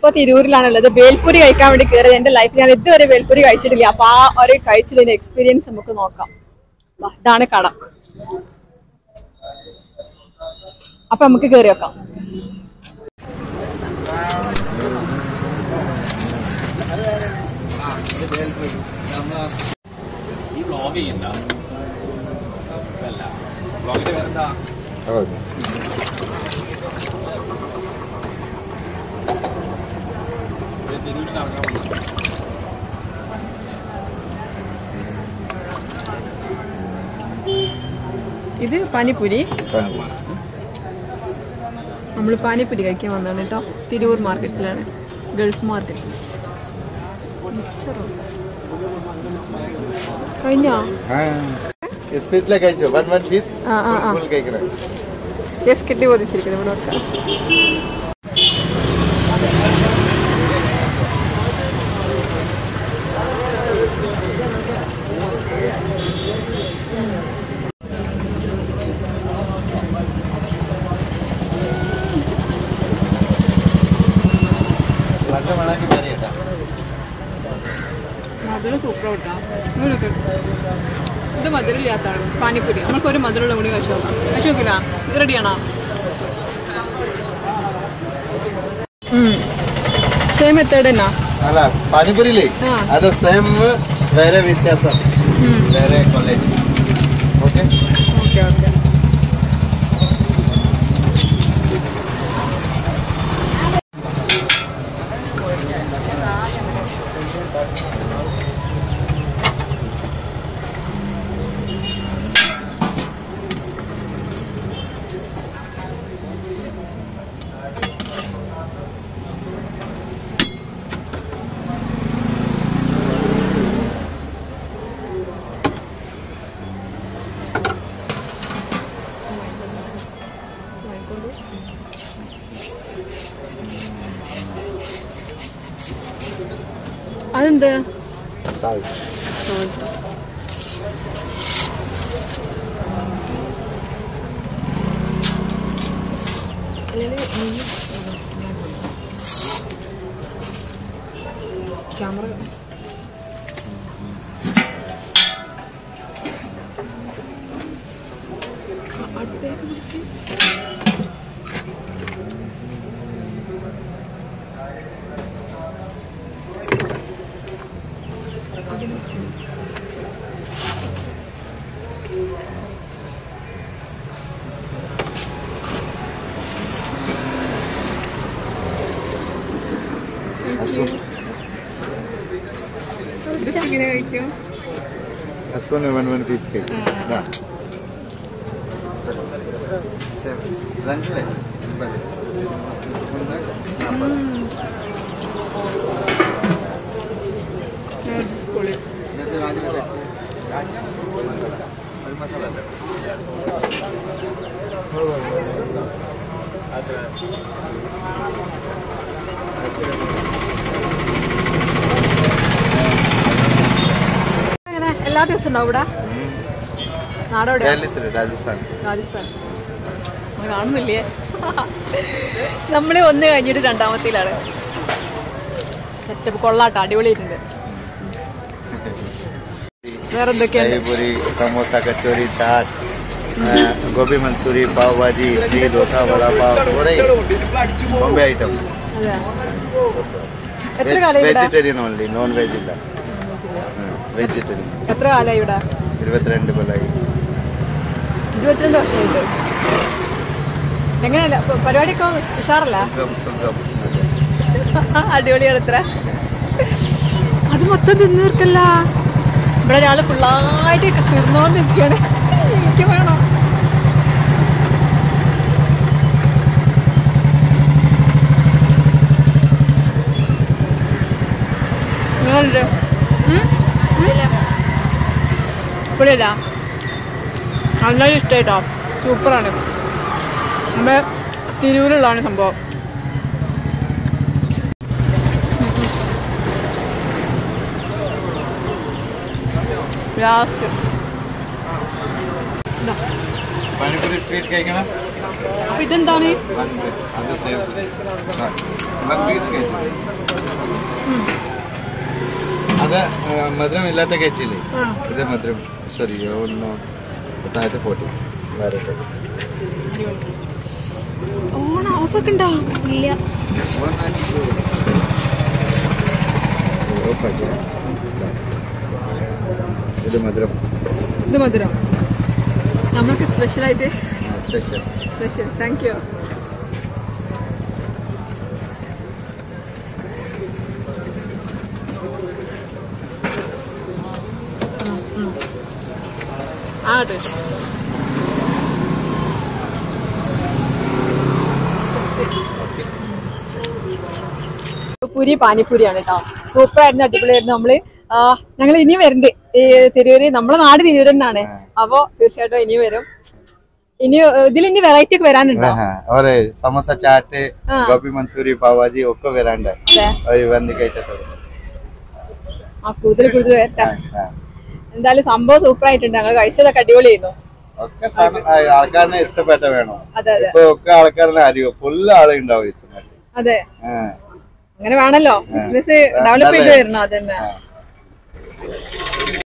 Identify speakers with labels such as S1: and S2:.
S1: നമ്മളിപ്പോ തിരൂരിലാണുള്ളത് ബേൽപൂരി കഴിക്കാൻ വേണ്ടി കയറിയത് എന്റെ ലൈഫിൽ ഞാൻ ഇതുവരെ ബേൽപൂരി കഴിച്ചിട്ടില്ല അപ്പൊ ആ ഒരു കഴിച്ചതിന്റെ എക്സ്പീരിയൻസ് നമുക്ക് നോക്കാം വാ, ഇതാണ് കട അപ്പൊ നമുക്ക് കയറി വെക്കാം
S2: ഈ വ്ളോഗ് ചെയ്യണ്ട അല്ല വ്ളോഗിന്റെ പേരെന്താ
S3: ಹೌದು
S2: തിരൂരിൽ നടക്കാൻ പോകുന്നത്
S1: ഇത് പാനിപ്പൂരി
S3: ಪಾನಿಪುರಿ.
S1: നമ്മൾ പാനിപ്പൂരി കഴിക്കാൻ വന്നതാണ് കേട്ടോ തിരൂർ മാർക്കറ്റിലാണ് ഗൾഫ് മാർക്കറ്റ് കഴിഞ്ഞോ
S3: ಹಾ ಸ್ಪೀಟ್ಲೆ കഴിച്ചോ വൺ വൺ പീസ്
S1: ആ ആ ആ
S3: ഫുൾ കഴിക്കണം
S1: യെസ് കെട്ടി പൊതിച്ചിരിക്കുന്നത് ഇവിടെ വെക്കാം
S3: നല്ല മണാക്കി പറയട്ടാ
S1: മധുരം സൂപ്പർ കേട്ടോ ഇത് മധുരമില്ലാത്താണ് പാനിപ്പൂരി നമുക്ക് ഒരു മധുരമുള്ള കൂടി കഴിച്ചു നോക്കാം കഴിച്ചു നോക്കില്ല ഇത് റെഡിയാണോ സെയിം മെത്തേഡ് എന്നാ
S3: ಅಲ್ಲ ಪಾನಿಪುರಿಲಿ
S1: ಹಾ.
S3: ಅದು ಸೇಮ್ ಬೇರೆ ವ್ಯತ್ಯಾಸ ಬೇರೆ ಕ್ವಾಲಿಟಿ ಓಕೆ
S1: ഓക്കെ ഓക്കെ അതെന്ത്
S3: ಸಾಲ್ಟ್
S1: ക്യാമറ അടുത്തേക്ക് പിടിക്ക്. അതിന് വെച്ചു. ഇത് എങ്ങനെ കഴിക്കും
S3: ಹಸ್ಕೊಂಡು ಒನ್ ಒನ್ ಪೀಸ್ ಕೇಕ್ ಹಾ ಸೇಮ್ ರಂಜಲೆ ಬನ್ನಿ
S1: പൊളി
S3: ಮತ್ತೆ ರಾಜ ഒരു മസാല
S1: അങ്ങനെ എല്ലാ ദിവസവും ഉണ്ടാവും ഇവിടെ നാടോടെ
S3: ഡൽഹി സർ രാജസ്ഥാൻ
S1: രാജസ്ഥാൻ നമ്മൾ കാണുന്നില്ലേ നമ്മള് ഒന്ന് കഴിഞ്ഞിട്ട് രണ്ടാമത്തേലാണ് സെറ്റപ്പ് കൊള്ളാട്ടോ അടിപൊളിയായിട്ടുണ്ട് വേറെ എന്തൊക്കെയുണ്ട്
S3: ദഹിപുരി സമോസ കച്ചോരി ചാറ്റ് ഗോപി മൻസൂരി പാവ് ഭാജി ഇഡ്ലി ദോശ വട പാവ് കുറേ ബോംബെ ഐറ്റം
S1: അതെ എത്ര കാലം ഇവിടെ
S3: വെജിറ്റേറിയൻ ഓൺലി നോൺ വെജ് ഇല്ല വെജിറ്റേറിയൻ
S1: എത്ര കാലമായി ഇവിടെ
S3: ഇരുപത്തിരണ്ട് കൊല്ലായി
S1: ഇരുപത്തിരണ്ട് വർഷമായിട്ട് എങ്ങനെയല്ല പ- പരിപാടിയൊക്കെ ഉഷാറല്ല
S3: സുഖം സുഖം
S1: അടിപൊളിയാണ് ഇത്ര അത് മൊത്തം തിന്നീർക്കല്ല ഇവിടെ ഒരാള് ഫുള്ളായിട്ട് തിന്നോണ്ടിരിക്കാണ് എനിക്ക് വേണം നിങ്ങളുണ്ട് ഇപ്പോഴില്ല നന്നായി ഇഷ്ടമായിട്ടോ സൂപ്പറാണ് നമ്മുടെ തിരൂരുള്ളതാണ് സംഭവം ലാസ്റ്റ്
S3: പാനിപൂരി സ്വീറ്റ് കഴിക്കണം
S1: അപ്പൊ ഇതെന്താണ്
S3: അത് സേവ് വൺ പീസ് കഴിച്ചില്ലേ അത് ആ, മധുരം ഇല്ലാത്ത കഴിച്ചില്ലേ
S1: ആ.
S3: ഇത് മധുരം സോറി ഒന്ന് താഴത്തെ പോട്ടി വേറെ
S1: ഓൺ ഓഫ് ഒക്കെ ഉണ്ടോ ഇല്ല
S3: ഇത് മധുരം
S1: ഇത് മധുരം നമ്മൾക്ക് സ്പെഷ്യൽ ആയിട്ട്
S3: സ്പെഷ്യൽ
S1: സ്പെഷ്യൽ താങ്ക് യു ആട്ടെ പൂരി പാനിപ്പൂരിയാണ് കേട്ടോ സൂപ്പർ ആയിരുന്നു അടിപൊളിയായിരുന്നു നമ്മള് ആ, ഞങ്ങൾ ഇനിയും വരുന്നുണ്ട് ഈ തിരൂര് നമ്മളെ നാട് തിരൂര് തന്നെയാണ് അപ്പൊ തീർച്ചയായിട്ടും ഇനിയും വരും ഇനി ഇതിൽ ഇനി വെറൈറ്റി ഒക്കെ വരാനുണ്ടോ
S3: और समोसा चाट
S1: हाँ।
S3: गोभी मंचूरी पाव भाजी ಒಕ್ಕೋ वेरांड
S1: അതെ
S3: और ഇവന്തി കഴിച്ചത്
S1: ആ കൂടുതൽ കൂടുതൽ വരട്ടെ എന്തായാലും സംഭവം സൂപ്പർ ആയിട്ടുണ്ട് ഞങ്ങൾ കഴിച്ചതൊക്കെ അടിപൊളിയായിരുന്നു
S3: ഒക്കെ സാധനം ആ, ആൾക്കാരനെ ഇഷ്ടപ്പെട്ട വേണം
S1: അതെ അതെ
S3: ഇപ്പൊ ഒക്കെ ആൾക്കാരനെ അറിയും ഫുള്ള് ആളുണ്ടാവും ഈ സമയത്ത്
S1: അതെ
S3: ആ,
S1: അങ്ങനെ വേണല്ലോ ബിസിനസ് ഡെവലപ്പ് ചെയ്ത് വരണം അതന്നെ
S3: ആ.